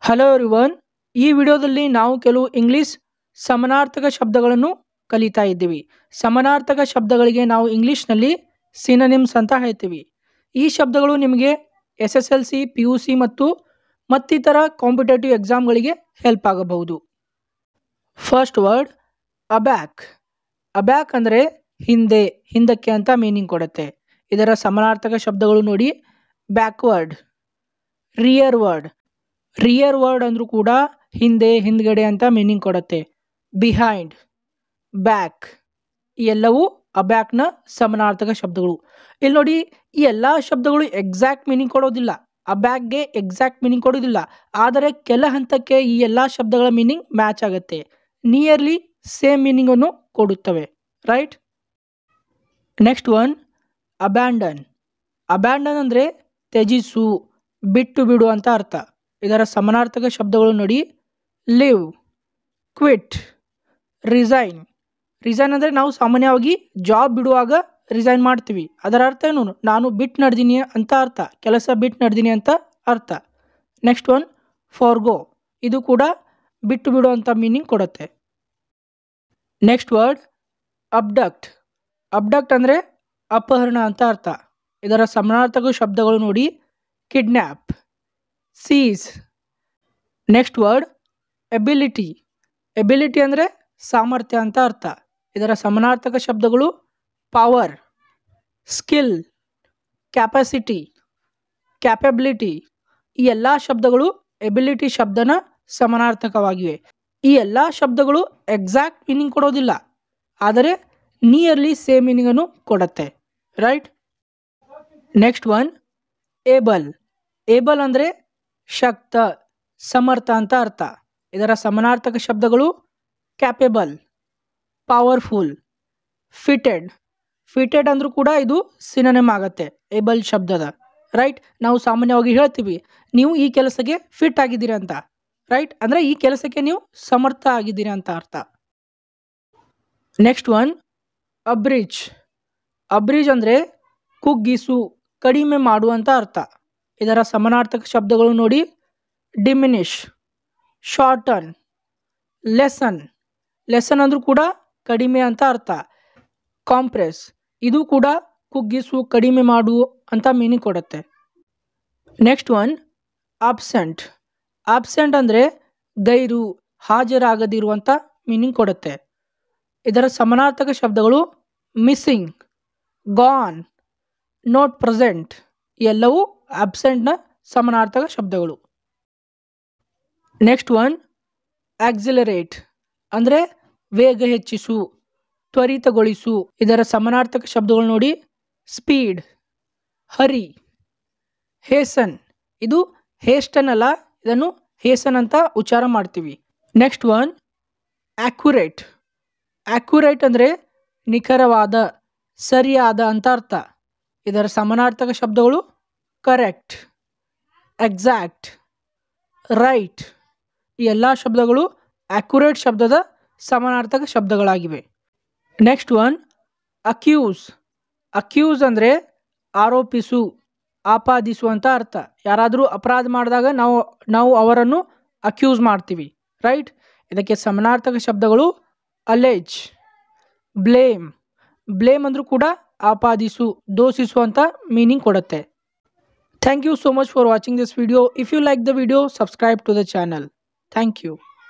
hello everyone ಈ ವಿಡಿಯೋದಲ್ಲಿ ನಾವು ಕೆಲವು ಇಂಗ್ಲಿಷ್ ಸಮಾನಾರ್ಥಕ ಶಬ್ದಗಳನ್ನು ಕಲಿತಾ ಇದ್ದೀವಿ ಸಮಾನಾರ್ಥಕ ಶಬ್ದಗಳಿಗೆ ನಾವು ಇಂಗ್ಲಿಷ್ನಲ್ಲಿ ಸಿನನಿಮ್ಸ್ ಅಂತ ಹೇಳ್ತೀವಿ ಈ ಶಬ್ದಗಳು ನಿಮಗೆ SSLC PUC ಮತ್ತು ಮತ್ತಿತರ ಕಾಂಪಿಟೇಟಿವ್ ಎಕ್ಸಾಮ್ಗಳಿಗೆ ಹೆಲ್ಪ್ ಆಗಬಹುದು ಫಸ್ಟ್ ವರ್ಡ್ ಅಬ್ಯಾಕ್ ಅಬ್ಯಾಕ್ ಅಂದರೆ ಹಿಂದೆ ಹಿಂದಕ್ಕೆ ಅಂತ ಮೀನಿಂಗ್ ಕೊಡುತ್ತೆ ಇದರ ಸಮಾನಾರ್ಥಕ ಶಬ್ದಗಳು ನೋಡಿ backward rearward rearward ಅಂದರೂ ಕೂಡ ಹಿಂದೆ ಹಿಂದ್ಗಡೆ ಅಂತ ಮೀನಿಂಗ್ ಕೊಡುತ್ತೆ ಬಿಹೈಂಡ್ ಬ್ಯಾಕ್ ಈ ಎಲ್ಲವೂ ಅಬ್ಯಾಕ್ನ ಸಮಾನಾರ್ಥಕ ಶಬ್ದಗಳು ಇಲ್ಲಿ ನೋಡಿ ಈ ಎಲ್ಲ ಶಬ್ದಗಳು ಎಕ್ಸಾಕ್ಟ್ ಮೀನಿಂಗ್ ಕೊಡೋದಿಲ್ಲ ಅಬ್ಯಾಕ್ಗೆ ಎಕ್ಸಾಕ್ಟ್ ಮೀನಿಂಗ್ ಕೊಡೋದಿಲ್ಲ ಆದರೆ ಕೆಲ ಹಂತಕ್ಕೆ ಈ ಎಲ್ಲ ಶಬ್ದಗಳ ಮೀನಿಂಗ್ ಮ್ಯಾಚ್ ಆಗುತ್ತೆ ನಿಯರ್ಲಿ ಸೇಮ್ ಮೀನಿಂಗನ್ನು ಕೊಡುತ್ತವೆ right next one abandon abandon ಅಂದರೆ ತ್ಯಜಿಸು ಬಿಟ್ಟು ಬಿಡು ಅಂತ ಅರ್ಥ ಇದರ ಸಮಾನಾರ್ಥಕ ಶಬ್ದಗಳು ನೋಡಿ ಲಿವ್ ಕ್ವಿಟ್ ರಿಸೈನ್ ರಿಸೈನ್ ಅಂದರೆ ನಾವು ಸಾಮಾನ್ಯವಾಗಿ ಜಾಬ್ ಬಿಡುವಾಗ ರಿಸೈನ್ ಮಾಡ್ತೀವಿ ಅದರ ಅರ್ಥ ಏನು ನಾನು ಬಿಟ್ಟು ನಡೆದೀನಿ ಅಂತ ಅರ್ಥ ಕೆಲಸ ಬಿಟ್ಟು ನಡೆದೀನಿ ಅಂತ ಅರ್ಥ ನೆಕ್ಸ್ಟ್ ಒನ್ ಫಾರ್ಗೋ ಇದು ಕೂಡ ಬಿಟ್ಟು ಬಿಡು ಅಂತ ಮೀನಿಂಗ್ ಕೊಡುತ್ತೆ ನೆಕ್ಸ್ಟ್ ವರ್ಡ್ ಅಬ್ಡಕ್ಟ್ ಅಬ್ಡಕ್ಟ್ ಅಂದರೆ ಅಪಹರಣ ಅಂತ ಅರ್ಥ ಇದರ ಸಮಾನಾರ್ಥಕ ಶಬ್ದಗಳು ನೋಡಿ kidnap seize next word ability ability ಅಂದರೆ ಸಾಮರ್ಥ್ಯ ಅಂತ ಅರ್ಥ ಇದರ ಸಮಾನಾರ್ಥಕ ಶಬ್ದಗಳು ಪವರ್ ಸ್ಕಿಲ್ ಕ್ಯಾಪಾಸಿಟಿ ಕ್ಯಾಪಬಿಲಿಟಿ ಈ ಎಲ್ಲ ಶಬ್ದಗಳು ಎಬಿಲಿಟಿ ಶಬ್ದನ ಸಮಾನಾರ್ಥಕವಾಗಿವೆ ಈ ಎಲ್ಲ ಶಬ್ದಗಳು ಎಕ್ಸಾಕ್ಟ್ ಮೀನಿಂಗ್ ಕೊಡೋದಿಲ್ಲ ಆದರೆ ನಿಯರ್ಲಿ ಸೇಮ್ ಮೀನಿಂಗನ್ನು ಕೊಡುತ್ತೆ right next one able able ಅಂದರೆ ಶಕ್ತ ಸಮರ್ಥ ಅಂತ ಅರ್ಥ ಇದರ ಸಮಾನಾರ್ಥಕ ಶಬ್ದಗಳು ಕ್ಯಾಪೇಬಲ್ ಪವರ್ಫುಲ್ ಫಿಟೆಡ್ ಫಿಟೆಡ್ ಅಂದರೂ ಕೂಡ ಇದು ಸಿನನೆಮ್ ಆಗತ್ತೆ ಏಬಲ್ ಶಬ್ದದ ರೈಟ್ ನಾವು ಸಾಮಾನ್ಯವಾಗಿ ಹೇಳ್ತೀವಿ ನೀವು ಈ ಕೆಲಸಕ್ಕೆ ಫಿಟ್ ಆಗಿದ್ದೀರಿ ಅಂತ ರೈಟ್ ಅಂದರೆ ಈ ಕೆಲಸಕ್ಕೆ ನೀವು ಸಮರ್ಥ ಆಗಿದ್ದೀರಿ ಅಂತ ಅರ್ಥ ನೆಕ್ಸ್ಟ್ ಒನ್ ಅಬ್ರಿಜ್ ಅಬ್ರಿಜ್ ಅಂದರೆ ಕುಗ್ಗಿಸು ಕಡಿಮೆ ಮಾಡುವಂಥ ಅರ್ಥ ಇದರ ಸಮಾನಾರ್ಥಕ ಶಬ್ದಗಳು ನೋಡಿ ಡಿಮಿನಿಷ್ ಶಾರ್ಟನ್ ಲೆಸನ್ ಲೆಸನ್ ಅಂದರೂ ಕೂಡ ಕಡಿಮೆ ಅಂತ ಅರ್ಥ ಕಾಂಪ್ರೆಸ್ ಇದು ಕೂಡ ಕುಗ್ಗಿಸು ಕಡಿಮೆ ಮಾಡು ಅಂತ ಮೀನಿಂಗ್ ಕೊಡುತ್ತೆ ನೆಕ್ಸ್ಟ್ ಒನ್ ಆಬ್ಸೆಂಟ್ ಆಬ್ಸೆಂಟ್ ಅಂದರೆ ಗೈರು ಹಾಜರಾಗದಿರುವಂಥ ಮೀನಿಂಗ್ ಕೊಡುತ್ತೆ ಇದರ ಸಮಾನಾರ್ಥಕ ಶಬ್ದಗಳು ಮಿಸ್ಸಿಂಗ್ ಗಾನ್ ನೋಟ್ ಪ್ರೆಸೆಂಟ್ ಎಲ್ಲವೂ ಆಬ್ಸೆಂಟ್ನ ಸಮಾನಾರ್ಥಕ ಶಬ್ದಗಳು ನೆಕ್ಸ್ಟ್ ಒನ್ ಆಕ್ಸಿಲರೇಟ್ ಅಂದರೆ ವೇಗ ಹೆಚ್ಚಿಸು ತ್ವರಿತಗೊಳಿಸು ಇದರ ಸಮಾನಾರ್ಥಕ ಶಬ್ದಗಳು ನೋಡಿ ಸ್ಪೀಡ್ ಹರಿ ಹೇಸನ್ ಇದು ಹೇಸ್ಟನ್ ಅಲ್ಲ ಇದನ್ನು ಹೇಸನ್ ಅಂತ ಉಚ್ಚಾರ ಮಾಡ್ತೀವಿ ನೆಕ್ಸ್ಟ್ ಒನ್ ಆಕ್ಯುರೇಟ್ ಆಕ್ಯುರೇಟ್ ಅಂದರೆ ನಿಖರವಾದ ಸರಿಯಾದ ಅಂತ ಅರ್ಥ ಇದರ ಸಮಾನಾರ್ಥಕ ಶಬ್ದಗಳು ಕರೆಕ್ಟ್ ಎಕ್ಸಾಕ್ಟ್ ರೈಟ್ ಈ ಎಲ್ಲ ಶಬ್ದಗಳು ಆಕ್ಯುರೇಟ್ ಶಬ್ದದ ಸಮಾನಾರ್ಥಕ ಶಬ್ದಗಳಾಗಿವೆ ನೆಕ್ಸ್ಟ್ ಒನ್ ಅಕ್ಯೂಸ್ ಅಕ್ಯೂಸ್ ಅಂದರೆ ಆರೋಪಿಸು ಆಪಾದಿಸು ಅಂತ ಅರ್ಥ ಯಾರಾದರೂ ಅಪರಾಧ ಮಾಡಿದಾಗ ನಾವು ನಾವು ಅವರನ್ನು ಅಕ್ಯೂಸ್ ಮಾಡ್ತೀವಿ ರೈಟ್ ಇದಕ್ಕೆ ಸಮಾನಾರ್ಥಕ ಶಬ್ದಗಳು ಅಲೆಜ್ ಬ್ಲೇಮ್ ಬ್ಲೇಮ್ ಅಂದರೂ ಕೂಡ ಆಪಾದಿಸು ದೋಷಿಸು ಅಂತ ಮೀನಿಂಗ್ ಕೊಡುತ್ತೆ thank you so much for watching this video if you like the video subscribe to the channel thank you